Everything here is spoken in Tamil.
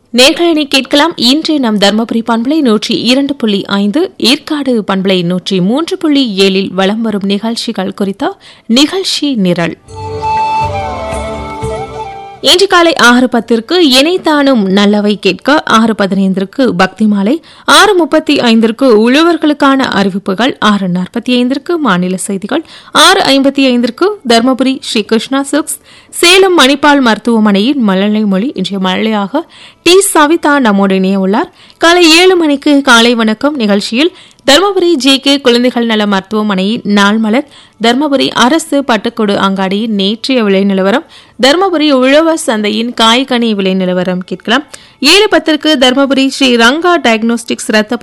நேர்களை கேட்கலாம் இன்று நம் தர்மபுரி பண்பலை நூற்றி இரண்டு புள்ளி ஐந்து ஏற்காடு பண்பலை நூற்றி மூன்று புள்ளி ஏழில் வலம் வரும் நிகழ்ச்சிகள் குறித்த நிகழ்ச்சி நிரல் இன்று காலை ஆறு பத்திற்கு இணைத்தானும் நல்லவை கேட்க ஆறு பதினைந்திற்கு பக்தி மாலை ஆறு முப்பத்தி ஐந்திற்கு உழவர்களுக்கான அறிவிப்புகள் ஆறு நாற்பத்தி ஐந்திற்கு மாநில செய்திகள் ஆறு ஐம்பத்தி ஐந்திற்கு தருமபுரி ஸ்ரீ கிருஷ்ணா சில்க்ஸ் சேலம் மணிப்பால் மருத்துவமனையின் மழலை மொழி இன்றைய மழலையாக டி சவிதா நம்மோடு இணைய உள்ளார் காலை ஏழு மணிக்கு காலை வணக்கம் நிகழ்ச்சியில் தருமபுரி ஜே கே குழந்தைகள் நல மருத்துவமனையின் நாள் மலர் தருமபுரி அரசு பட்டுக்கொடு அங்காடியின் நேற்றைய விலை நிலவரம் தருமபுரி உழவர் சந்தையின் காய்கனி விலை நிலவரம் கேட்கலாம் ஏழு பத்திற்கு தருமபுரி ஸ்ரீ ரங்கா டயக்னோஸ்டிக்ஸ் ரத்த